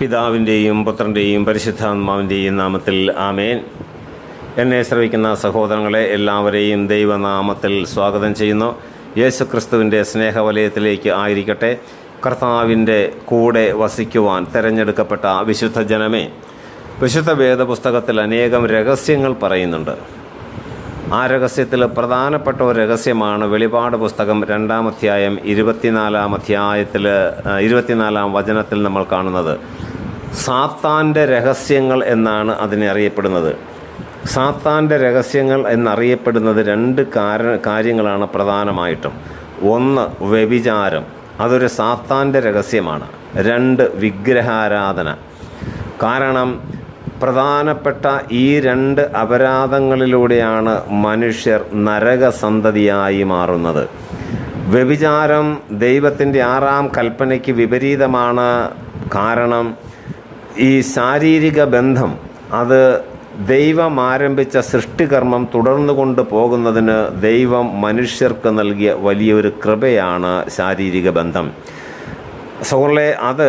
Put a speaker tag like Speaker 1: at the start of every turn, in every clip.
Speaker 1: പിതാവിൻ്റെയും പുത്രൻ്റെയും പരിശുദ്ധാത്മാവിൻ്റെയും നാമത്തിൽ ആമേൻ എന്നെ ശ്രവിക്കുന്ന സഹോദരങ്ങളെ എല്ലാവരെയും ദൈവനാമത്തിൽ സ്വാഗതം ചെയ്യുന്നു യേശുക്രിസ്തുവിൻ്റെ സ്നേഹവലയത്തിലേക്ക് ആയിരിക്കട്ടെ കർത്താവിൻ്റെ കൂടെ വസിക്കുവാൻ തിരഞ്ഞെടുക്കപ്പെട്ട വിശുദ്ധ ജനമേ വിശുദ്ധ വേദപുസ്തകത്തിൽ അനേകം രഹസ്യങ്ങൾ പറയുന്നുണ്ട് ആ രഹസ്യത്തിൽ പ്രധാനപ്പെട്ട ഒരു രഹസ്യമാണ് വെളിപാട് പുസ്തകം രണ്ടാം അധ്യായം ഇരുപത്തിനാലാം അധ്യായത്തിൽ ആ, ഇരുപത്തിനാലാം വചനത്തിൽ നമ്മൾ കാണുന്നത് സാത്താൻ്റെ രഹസ്യങ്ങൾ എന്നാണ് അതിനെ അറിയപ്പെടുന്നത് സാത്താൻ്റെ രഹസ്യങ്ങൾ എന്നറിയപ്പെടുന്നത് രണ്ട് കാര കാര്യങ്ങളാണ് പ്രധാനമായിട്ടും ഒന്ന് വ്യഭിചാരം അതൊരു സാത്താൻ്റെ രഹസ്യമാണ് രണ്ട് വിഗ്രഹാരാധന കാരണം പ്രധാനപ്പെട്ട ഈ രണ്ട് അപരാധങ്ങളിലൂടെയാണ് മനുഷ്യർ നരകസന്തതിയായി മാറുന്നത് വ്യഭിചാരം ദൈവത്തിൻ്റെ ആറാം കൽപ്പനയ്ക്ക് വിപരീതമാണ് കാരണം ഈ ശാരീരിക ബന്ധം അത് ദൈവം ആരംഭിച്ച സൃഷ്ടികർമ്മം തുടർന്നു കൊണ്ട് പോകുന്നതിന് ദൈവം മനുഷ്യർക്ക് നൽകിയ വലിയൊരു കൃപയാണ് ശാരീരിക ബന്ധം സോളെ അത്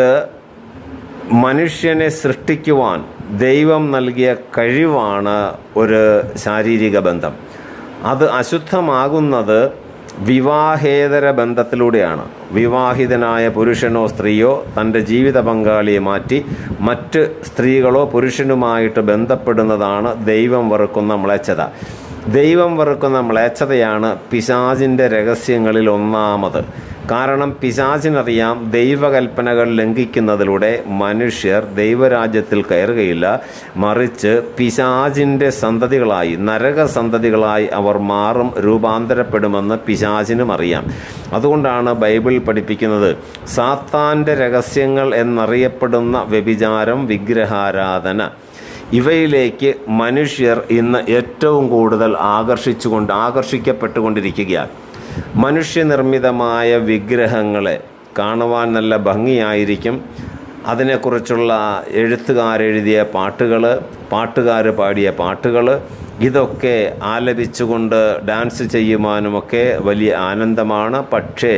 Speaker 1: മനുഷ്യനെ സൃഷ്ടിക്കുവാൻ ദൈവം നൽകിയ കഴിവാണ് ഒരു ശാരീരിക ബന്ധം അത് അശുദ്ധമാകുന്നത് വിവാഹേതര ബന്ധത്തിലൂടെയാണ് വിവാഹിതനായ പുരുഷനോ സ്ത്രീയോ തൻ്റെ ജീവിത പങ്കാളിയെ മാറ്റി മറ്റ് സ്ത്രീകളോ പുരുഷനുമായിട്ട് ബന്ധപ്പെടുന്നതാണ് ദൈവം വെറുക്കുന്ന മ്ലേച്ഛത ദൈവം വെറുക്കുന്ന മ്ലേച്ഛതയാണ് പിശാചിൻ്റെ രഹസ്യങ്ങളിൽ ഒന്നാമത് കാരണം പിശാചിനറിയാം ദൈവകൽപ്പനകൾ ലംഘിക്കുന്നതിലൂടെ മനുഷ്യർ ദൈവരാജ്യത്തിൽ കയറുകയില്ല മറിച്ച് പിശാചിൻ്റെ സന്തതികളായി നരക സന്തതികളായി അവർ മാറും രൂപാന്തരപ്പെടുമെന്ന് പിശാചിനും അറിയാം അതുകൊണ്ടാണ് ബൈബിൾ പഠിപ്പിക്കുന്നത് സാത്താൻ്റെ രഹസ്യങ്ങൾ എന്നറിയപ്പെടുന്ന വ്യഭിചാരം വിഗ്രഹാരാധന ഇവയിലേക്ക് മനുഷ്യർ ഇന്ന് ഏറ്റവും കൂടുതൽ ആകർഷിച്ചുകൊണ്ട് ആകർഷിക്കപ്പെട്ടുകൊണ്ടിരിക്കുകയാണ് മനുഷ്യനിർമ്മിതമായ വിഗ്രഹങ്ങളെ കാണുവാൻ നല്ല ഭംഗിയായിരിക്കും അതിനെക്കുറിച്ചുള്ള എഴുത്തുകാരെഴുതിയ പാട്ടുകൾ പാട്ടുകാർ പാടിയ പാട്ടുകൾ ഇതൊക്കെ ആലപിച്ചുകൊണ്ട് ഡാൻസ് ചെയ്യുവാനുമൊക്കെ വലിയ ആനന്ദമാണ് പക്ഷേ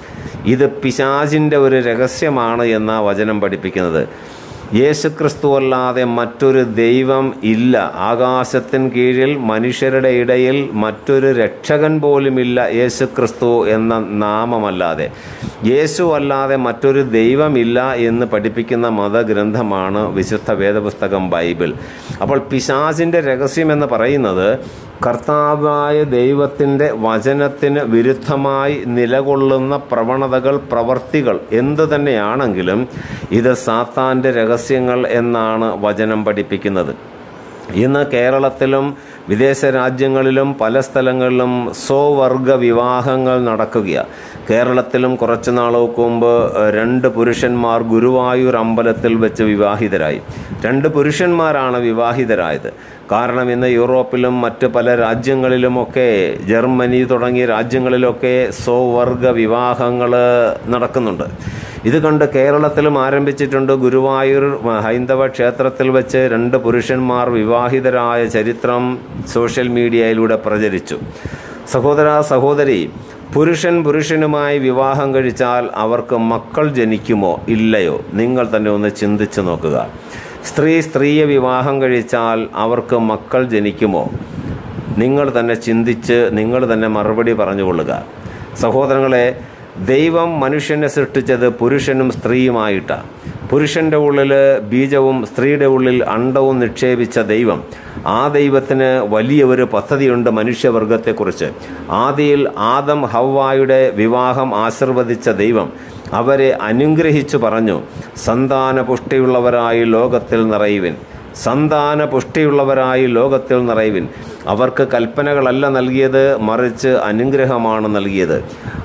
Speaker 1: ഇത് പിശാചിൻ്റെ ഒരു രഹസ്യമാണ് എന്ന വചനം പഠിപ്പിക്കുന്നത് യേശുക്രിസ്തു അല്ലാതെ മറ്റൊരു ദൈവം ഇല്ല ആകാശത്തിന് കീഴിൽ മനുഷ്യരുടെ ഇടയിൽ മറ്റൊരു രക്ഷകൻ പോലുമില്ല യേശുക്രിസ്തു എന്ന നാമമല്ലാതെ യേശു അല്ലാതെ മറ്റൊരു ദൈവമില്ല എന്ന് പഠിപ്പിക്കുന്ന മതഗ്രന്ഥമാണ് വിശുദ്ധ വേദപുസ്തകം ബൈബിൾ അപ്പോൾ പിശാചിൻ്റെ രഹസ്യം എന്ന് പറയുന്നത് കർത്താവായ ദൈവത്തിൻ്റെ വചനത്തിന് വിരുദ്ധമായി നിലകൊള്ളുന്ന പ്രവണതകൾ പ്രവർത്തികൾ എന്തു തന്നെയാണെങ്കിലും ഇത് സാത്താൻ്റെ രഹസ്യങ്ങൾ എന്നാണ് വചനം പഠിപ്പിക്കുന്നത് ഇന്ന് കേരളത്തിലും വിദേശ രാജ്യങ്ങളിലും പല സ്ഥലങ്ങളിലും സ്വവർഗ വിവാഹങ്ങൾ നടക്കുകയാണ് കേരളത്തിലും കുറച്ച് നാൾക്ക് മുമ്പ് രണ്ട് പുരുഷന്മാർ ഗുരുവായൂർ അമ്പലത്തിൽ വെച്ച് വിവാഹിതരായി രണ്ട് പുരുഷന്മാരാണ് വിവാഹിതരായത് കാരണം ഇന്ന് യൂറോപ്പിലും മറ്റ് പല രാജ്യങ്ങളിലുമൊക്കെ ജർമ്മനി തുടങ്ങിയ രാജ്യങ്ങളിലൊക്കെ സ്വവർഗ വിവാഹങ്ങൾ നടക്കുന്നുണ്ട് ഇത് കണ്ട് കേരളത്തിലും ആരംഭിച്ചിട്ടുണ്ട് ഗുരുവായൂർ ഹൈന്ദവ ക്ഷേത്രത്തിൽ വെച്ച് രണ്ട് പുരുഷന്മാർ വിവാഹിതരായ ചരിത്രം സോഷ്യൽ മീഡിയയിലൂടെ പ്രചരിച്ചു സഹോദര സഹോദരി പുരുഷൻ പുരുഷനുമായി വിവാഹം കഴിച്ചാൽ അവർക്ക് മക്കൾ ജനിക്കുമോ ഇല്ലയോ നിങ്ങൾ തന്നെ ഒന്ന് ചിന്തിച്ചു നോക്കുക സ്ത്രീ സ്ത്രീയെ വിവാഹം കഴിച്ചാൽ അവർക്ക് മക്കൾ ജനിക്കുമോ നിങ്ങൾ തന്നെ ചിന്തിച്ച് നിങ്ങൾ തന്നെ മറുപടി പറഞ്ഞുകൊള്ളുക സഹോദരങ്ങളെ ദൈവം മനുഷ്യനെ സൃഷ്ടിച്ചത് പുരുഷനും സ്ത്രീയുമായിട്ടാണ് പുരുഷൻ്റെ ഉള്ളിൽ ബീജവും സ്ത്രീയുടെ ഉള്ളിൽ അണ്ടവും നിക്ഷേപിച്ച ദൈവം ആ ദൈവത്തിന് വലിയ ഒരു പദ്ധതിയുണ്ട് മനുഷ്യവർഗത്തെക്കുറിച്ച് ആദിയിൽ ആദം ഹവ്വായുടെ വിവാഹം ആശീർവദിച്ച ദൈവം അവരെ അനുഗ്രഹിച്ചു പറഞ്ഞു സന്താന പുഷ്ടിയുള്ളവരായി ലോകത്തിൽ നിറയുവിൻ സന്താന പുഷ്ടിയുള്ളവരായി ലോകത്തിൽ നിറയുവിൻ അവർക്ക് കൽപ്പനകളല്ല നൽകിയത് മറിച്ച് അനുഗ്രഹമാണ് നൽകിയത്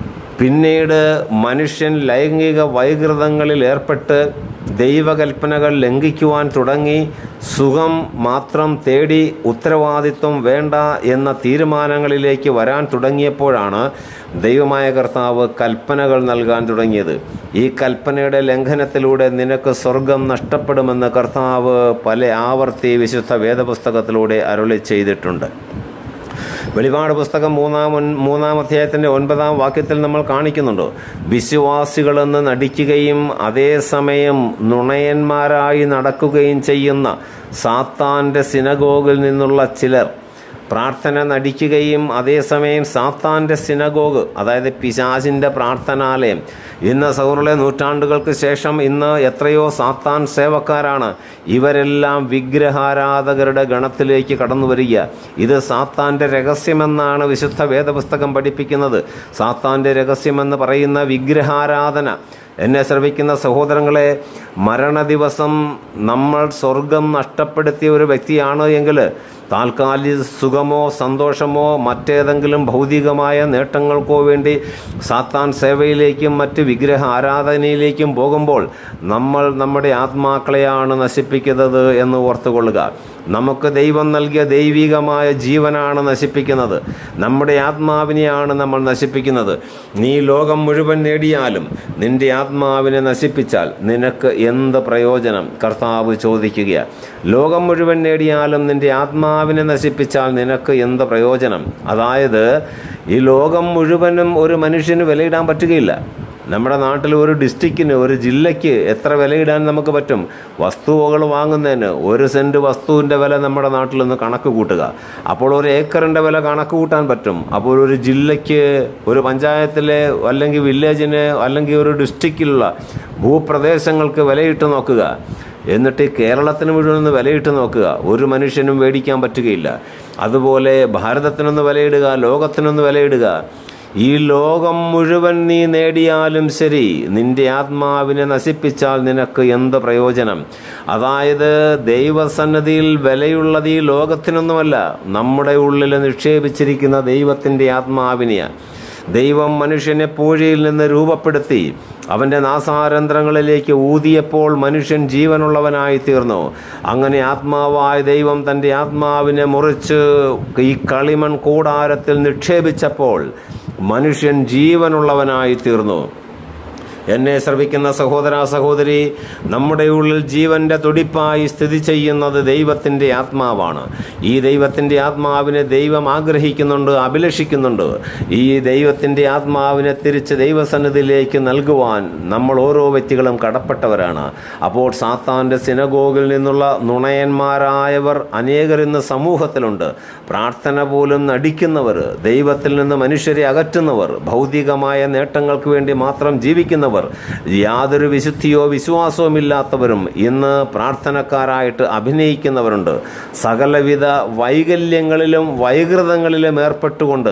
Speaker 1: പിന്നീട് മനുഷ്യൻ ലൈംഗിക വൈകൃതങ്ങളിൽ ഏർപ്പെട്ട് ദൈവകൽപ്പനകൾ ലംഘിക്കുവാൻ തുടങ്ങി സുഖം മാത്രം തേടി ഉത്തരവാദിത്വം വേണ്ട എന്ന തീരുമാനങ്ങളിലേക്ക് വരാൻ തുടങ്ങിയപ്പോഴാണ് ദൈവമായ കർത്താവ് കൽപ്പനകൾ നൽകാൻ തുടങ്ങിയത് ഈ കൽപ്പനയുടെ ലംഘനത്തിലൂടെ നിനക്ക് സ്വർഗം നഷ്ടപ്പെടുമെന്ന് കർത്താവ് പല ആവർത്തി വിശുദ്ധ വേദപുസ്തകത്തിലൂടെ അരുളി ചെയ്തിട്ടുണ്ട് വെളിപാട് പുസ്തകം മൂന്നാം ഒൻ- മൂന്നാം അധ്യായത്തിൻ്റെ ഒൻപതാം വാക്യത്തിൽ നമ്മൾ കാണിക്കുന്നുണ്ട് വിശ്വാസികളെന്ന് നടിക്കുകയും അതേസമയം നുണയന്മാരായി നടക്കുകയും ചെയ്യുന്ന സാത്താൻ്റെ സിനഗോഗിൽ നിന്നുള്ള ചിലർ പ്രാർത്ഥന നടിക്കുകയും അതേസമയം സാത്താൻ്റെ സിനഗോഗ് അതായത് പിശാചിൻ്റെ പ്രാർത്ഥനാലയം ഇന്ന് സൗറുള്ള നൂറ്റാണ്ടുകൾക്ക് ശേഷം ഇന്ന് എത്രയോ സാത്താൻ സേവക്കാരാണ് ഇവരെല്ലാം വിഗ്രഹാരാധകരുടെ ഗണത്തിലേക്ക് കടന്നു വരിക ഇത് സാത്താൻ്റെ രഹസ്യമെന്നാണ് വിശുദ്ധ വേദപുസ്തകം പഠിപ്പിക്കുന്നത് സാത്താൻ്റെ രഹസ്യമെന്ന് പറയുന്ന വിഗ്രഹാരാധന എന്നെ ശ്രവിക്കുന്ന സഹോദരങ്ങളെ മരണദിവസം നമ്മൾ സ്വർഗം നഷ്ടപ്പെടുത്തിയ ഒരു വ്യക്തിയാണ് എങ്കിൽ താൽക്കാലിക സുഖമോ സന്തോഷമോ മറ്റേതെങ്കിലും ഭൗതികമായ നേട്ടങ്ങൾക്കോ വേണ്ടി സാത്താൻ സേവയിലേക്കും മറ്റ് വിഗ്രഹ ആരാധനയിലേക്കും പോകുമ്പോൾ നമ്മൾ നമ്മുടെ ആത്മാക്കളെയാണ് നശിപ്പിക്കുന്നത് എന്ന് ഓർത്തുകൊള്ളുക നമുക്ക് ദൈവം നൽകിയ ദൈവികമായ ജീവനാണ് നശിപ്പിക്കുന്നത് നമ്മുടെ ആത്മാവിനെയാണ് നമ്മൾ നശിപ്പിക്കുന്നത് നീ ലോകം മുഴുവൻ നേടിയാലും നിന്റെ ആത്മാവിനെ നശിപ്പിച്ചാൽ നിനക്ക് എന്ത് പ്രയോജനം കർത്താവ് ചോദിക്കുക ലോകം മുഴുവൻ നേടിയാലും നിന്റെ ആത്മാവിനെ നശിപ്പിച്ചാൽ നിനക്ക് എന്ത് പ്രയോജനം അതായത് ഈ ലോകം മുഴുവനും ഒരു മനുഷ്യന് വിലയിടാൻ പറ്റുകയില്ല നമ്മുടെ നാട്ടിൽ ഒരു ഡിസ്ട്രിക്റ്റിന് ഒരു ജില്ലയ്ക്ക് എത്ര വിലയിടാൻ നമുക്ക് പറ്റും വസ്തുവകൾ വാങ്ങുന്നതിന് ഒരു സെൻറ്റ് വസ്തുവിൻ്റെ വില നമ്മുടെ നാട്ടിൽ നിന്ന് കണക്ക് കൂട്ടുക അപ്പോൾ ഒരു ഏക്കറിൻ്റെ വില കണക്ക് കൂട്ടാൻ പറ്റും അപ്പോൾ ഒരു ജില്ലയ്ക്ക് ഒരു പഞ്ചായത്തിലെ അല്ലെങ്കിൽ വില്ലേജിന് അല്ലെങ്കിൽ ഒരു ഡിസ്ട്രിക്റ്റിലുള്ള ഭൂപ്രദേശങ്ങൾക്ക് വിലയിട്ട് നോക്കുക എന്നിട്ട് ഈ കേരളത്തിന് മുഴുവൻ ഒന്ന് വിലയിട്ട് നോക്കുക ഒരു മനുഷ്യനും മേടിക്കാൻ പറ്റുകയില്ല അതുപോലെ ഭാരതത്തിനൊന്ന് വിലയിടുക ലോകത്തിനൊന്ന് വിലയിടുക ഈ ലോകം മുഴുവൻ നീ നേടിയാലും ശരി നിന്റെ ആത്മാവിനെ നശിപ്പിച്ചാൽ നിനക്ക് എന്ത് പ്രയോജനം അതായത് ദൈവസന്നദ്ധിയിൽ വിലയുള്ളത് ഈ ലോകത്തിനൊന്നുമല്ല നമ്മുടെ ഉള്ളിൽ നിക്ഷേപിച്ചിരിക്കുന്ന ദൈവത്തിൻ്റെ ആത്മാവിനെയാണ് ദൈവം മനുഷ്യനെ പൂഴയിൽ നിന്ന് രൂപപ്പെടുത്തി അവൻ്റെ നാസാരന്ധ്രങ്ങളിലേക്ക് ഊതിയപ്പോൾ മനുഷ്യൻ ജീവനുള്ളവനായി തീർന്നു അങ്ങനെ ആത്മാവായ ദൈവം തൻ്റെ ആത്മാവിനെ മുറിച്ച് ഈ കളിമൺ കൂടാരത്തിൽ നിക്ഷേപിച്ചപ്പോൾ മനുഷ്യൻ ജീവനുള്ളവനായി തീർന്നു എന്നെ ശ്രവിക്കുന്ന സഹോദര സഹോദരി നമ്മുടെ ഉള്ളിൽ ജീവന്റെ തുടിപ്പായി സ്ഥിതി ചെയ്യുന്നത് ദൈവത്തിൻ്റെ ആത്മാവാണ് ഈ ദൈവത്തിൻ്റെ ആത്മാവിനെ ദൈവം ആഗ്രഹിക്കുന്നുണ്ട് അഭിലഷിക്കുന്നുണ്ട് ഈ ദൈവത്തിൻ്റെ ആത്മാവിനെ തിരിച്ച് ദൈവസന്നിധിയിലേക്ക് നൽകുവാൻ നമ്മൾ ഓരോ വ്യക്തികളും കടപ്പെട്ടവരാണ് അപ്പോൾ സാത്താൻ്റെ സിനഗോഗിൽ നിന്നുള്ള നുണയന്മാരായവർ അനേകർ ഇന്ന് സമൂഹത്തിലുണ്ട് പ്രാർത്ഥന പോലും നടിക്കുന്നവർ ദൈവത്തിൽ നിന്ന് മനുഷ്യരെ അകറ്റുന്നവർ ഭൗതികമായ നേട്ടങ്ങൾക്ക് വേണ്ടി മാത്രം ജീവിക്കുന്നവർ യാതൊരു വിശുദ്ധിയോ വിശ്വാസവും ഇല്ലാത്തവരും ഇന്ന് പ്രാർത്ഥനക്കാരായിട്ട് അഭിനയിക്കുന്നവരുണ്ട് സകലവിധ വൈകല്യങ്ങളിലും വൈകൃതങ്ങളിലും ഏർപ്പെട്ടുകൊണ്ട്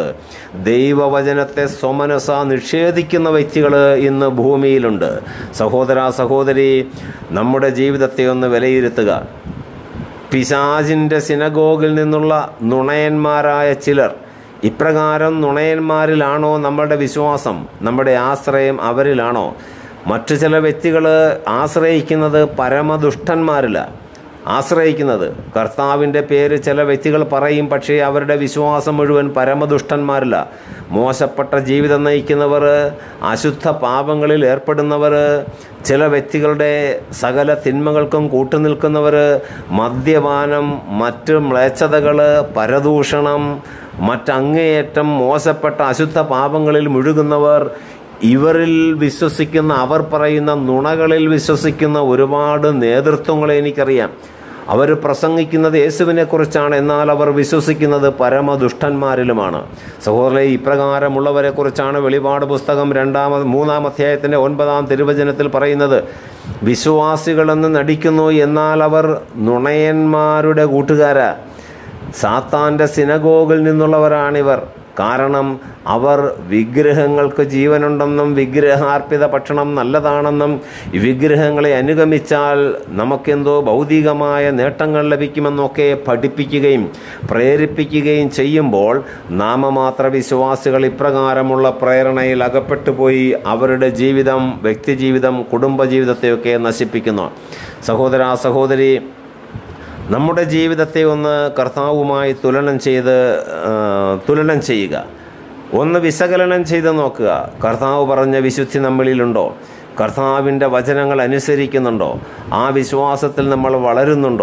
Speaker 1: ദൈവവചനത്തെ സ്വമനസ നിഷേധിക്കുന്ന വ്യക്തികൾ ഇന്ന് ഭൂമിയിലുണ്ട് സഹോദര സഹോദരി നമ്മുടെ ജീവിതത്തെ ഒന്ന് വിലയിരുത്തുക പിശാചിൻ്റെ സിനഗോഗിൽ നിന്നുള്ള നുണയന്മാരായ ചിലർ ഇപ്രകാരം നുണയന്മാരിലാണോ നമ്മുടെ വിശ്വാസം നമ്മുടെ ആശ്രയം അവരിലാണോ മറ്റു ചില വ്യക്തികൾ ആശ്രയിക്കുന്നത് പരമദുഷ്ടന്മാരില ആശ്രയിക്കുന്നത് കർത്താവിൻ്റെ പേര് ചില വ്യക്തികൾ പറയും പക്ഷേ അവരുടെ വിശ്വാസം മുഴുവൻ പരമദുഷ്ടന്മാരില്ല മോശപ്പെട്ട ജീവിതം നയിക്കുന്നവർ അശുദ്ധ പാപങ്ങളിൽ ഏർപ്പെടുന്നവർ ചില വ്യക്തികളുടെ സകല തിന്മകൾക്കും കൂട്ടുനിൽക്കുന്നവർ മദ്യപാനം മറ്റ് മ്ലേച്ഛതകൾ പരദൂഷണം മറ്റങ്ങേയറ്റം മോശപ്പെട്ട അശുദ്ധ പാപങ്ങളിൽ മുഴുകുന്നവർ ഇവരിൽ വിശ്വസിക്കുന്ന അവർ പറയുന്ന നുണകളിൽ വിശ്വസിക്കുന്ന ഒരുപാട് നേതൃത്വങ്ങളെ എനിക്കറിയാം അവർ പ്രസംഗിക്കുന്നത് യേശുവിനെ കുറിച്ചാണ് എന്നാൽ അവർ വിശ്വസിക്കുന്നത് പരമദുഷ്ടന്മാരിലുമാണ് സഹോദരനെ ഇപ്രകാരമുള്ളവരെ കുറിച്ചാണ് വെളിപാട് പുസ്തകം രണ്ടാമത് മൂന്നാം അധ്യായത്തിൻ്റെ ഒൻപതാം തിരുവചനത്തിൽ പറയുന്നത് വിശ്വാസികളെന്ന് നടിക്കുന്നു എന്നാൽ അവർ നുണയന്മാരുടെ കൂട്ടുകാരാ സാത്താൻ്റെ സിനഗോഗിൽ നിന്നുള്ളവരാണിവർ കാരണം അവർ വിഗ്രഹങ്ങൾക്ക് ജീവനുണ്ടെന്നും വിഗ്രഹാർപ്പിത ഭക്ഷണം നല്ലതാണെന്നും ഈ വിഗ്രഹങ്ങളെ അനുഗമിച്ചാൽ നമുക്കെന്തോ ഭൗതികമായ നേട്ടങ്ങൾ ലഭിക്കുമെന്നൊക്കെ പഠിപ്പിക്കുകയും പ്രേരിപ്പിക്കുകയും ചെയ്യുമ്പോൾ നാമമാത്ര വിശ്വാസികൾ ഇപ്രകാരമുള്ള പ്രേരണയിൽ അകപ്പെട്ടു പോയി അവരുടെ ജീവിതം വ്യക്തിജീവിതം കുടുംബജീവിതത്തെയൊക്കെ നശിപ്പിക്കുന്നു സഹോദര സഹോദരി നമ്മുടെ ജീവിതത്തെ ഒന്ന് കർത്താവുമായി തുലനം ചെയ്ത് ആ, തുലനം ചെയ്യുക ഒന്ന് വിശകലനം ചെയ്ത് നോക്കുക കർത്താവ് പറഞ്ഞ വിശുദ്ധി നമ്മളിലുണ്ടോ കർത്താവിൻ്റെ വചനങ്ങൾ അനുസരിക്കുന്നുണ്ടോ ആ വിശ്വാസത്തിൽ നമ്മൾ വളരുന്നുണ്ടോ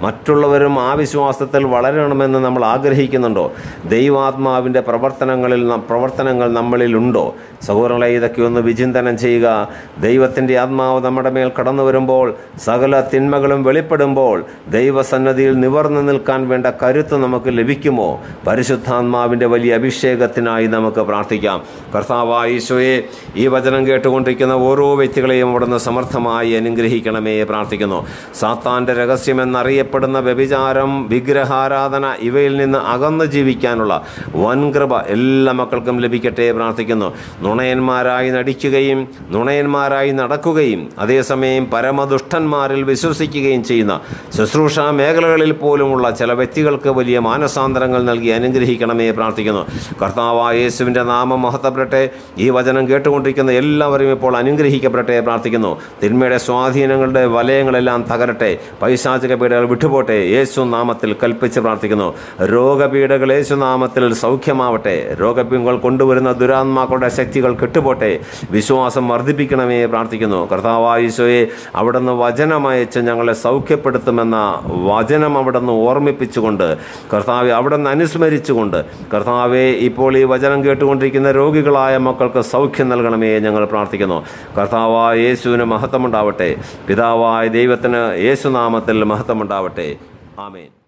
Speaker 1: മറ്റുള്ളവരും ആ വിശ്വാസത്തിൽ വളരണമെന്ന് നമ്മൾ ആഗ്രഹിക്കുന്നുണ്ടോ ദൈവാത്മാവിൻ്റെ പ്രവർത്തനങ്ങളിൽ ന- പ്രവർത്തനങ്ങൾ നമ്മളിലുണ്ടോ സഹോദരങ്ങളെ ഇതൊക്കെ ഒന്ന് വിചിന്തനം ചെയ്യുക ദൈവത്തിൻ്റെ ആത്മാവ് നമ്മുടെ മേൽ കടന്നു വരുമ്പോൾ സകല തിന്മകളും വെളിപ്പെടുമ്പോൾ ദൈവസന്നദ്ധിയിൽ നിവർന്നു നിൽക്കാൻ വേണ്ട കരുത്ത് നമുക്ക് ലഭിക്കുമോ പരിശുദ്ധാത്മാവിൻ്റെ വലിയ അഭിഷേകത്തിനായി നമുക്ക് പ്രാർത്ഥിക്കാം കർത്താവായ ഈശോയെ ഈ വചനം കേട്ടുകൊണ്ടിരിക്കുന്ന ഓരോ വ്യക്തികളെയും അവിടുന്ന് സമർത്ഥമായി അനുഗ്രഹിക്കണമേ പ്രാർത്ഥിക്കുന്നു സാത്താൻ്റെ രഹസ്യമെന്നറിയപ്പെടുന്ന വ്യഭിചാരം വിഗ്രഹാരാധന ഇവയിൽ നിന്ന് അകന്നു ജീവിക്കാനുള്ള വൻകൃപ എല്ലാ മക്കൾക്കും ലഭിക്കട്ടെ പ്രാർത്ഥിക്കുന്നു നുണയന്മാരായി നടിക്കുകയും നുണയന്മാരായി നടക്കുകയും അതേസമയം പരമദുഷ്ടന്മാരിൽ വിശ്വസിക്കുകയും ചെയ്യുന്ന ശുശ്രൂഷ മേഖലകളിൽ പോലുമുള്ള ചില വ്യക്തികൾക്ക് വലിയ മാനസാന്തരങ്ങൾ നൽകി അനുഗ്രഹിക്കണമേ പ്രാർത്ഥിക്കുന്നു കർത്താവായ യേശുവിൻ്റെ നാമം മഹത്വപ്പെടട്ടെ ഈ വചനം കേട്ടുകൊണ്ടിരിക്കുന്ന എല്ലാവരും ഇപ്പോൾ അനുഗ്രഹിക്കപ്പെടട്ടെ പ്രാർത്ഥിക്കുന്നു തിന്മയുടെ സ്വാധീനങ്ങളുടെ വലയങ്ങളെല്ലാം തകരട്ടെ പൈശാചിക പീഡകൾ വിട്ടുപോട്ടെ യേശു നാമത്തിൽ കൽപ്പിച്ച് പ്രാർത്ഥിക്കുന്നു രോഗപീഠകൾ യേശു നാമത്തിൽ സൗഖ്യമാവട്ടെ രോഗപീഠങ്ങൾ കൊണ്ടുവരുന്ന ദുരാത്മാക്കളുടെ ശക്തികൾ കെട്ടുപോട്ടെ വിശ്വാസം വർദ്ധിപ്പിക്കണമേ പ്രാർത്ഥിക്കുന്നു കർത്താവായ ഈശോയെ അവിടുന്ന് വചനമയച്ച് ഞങ്ങളെ സൗഖ്യപ്പെടുത്തുമെന്ന വചനം അവിടുന്ന് ഓർമ്മിപ്പിച്ചുകൊണ്ട് കർത്താവെ അവിടുന്ന് അനുസ്മരിച്ചുകൊണ്ട് കർത്താവെ ഇപ്പോൾ ഈ വചനം കേട്ടുകൊണ്ടിരിക്കുന്ന രോഗികളായ മക്കൾക്ക് സൗഖ്യം നൽകണമേ ഞങ്ങൾ പ്രാർത്ഥിക്കുന്നു കർത്താവായ യേശുവിന് മഹത്വമുണ്ടാവട്ടെ പിതാവായ ദൈവത്തിന് യേശുനാമത്തിൽ മഹത്വമുണ്ടാവട്ടെ ആമേൻ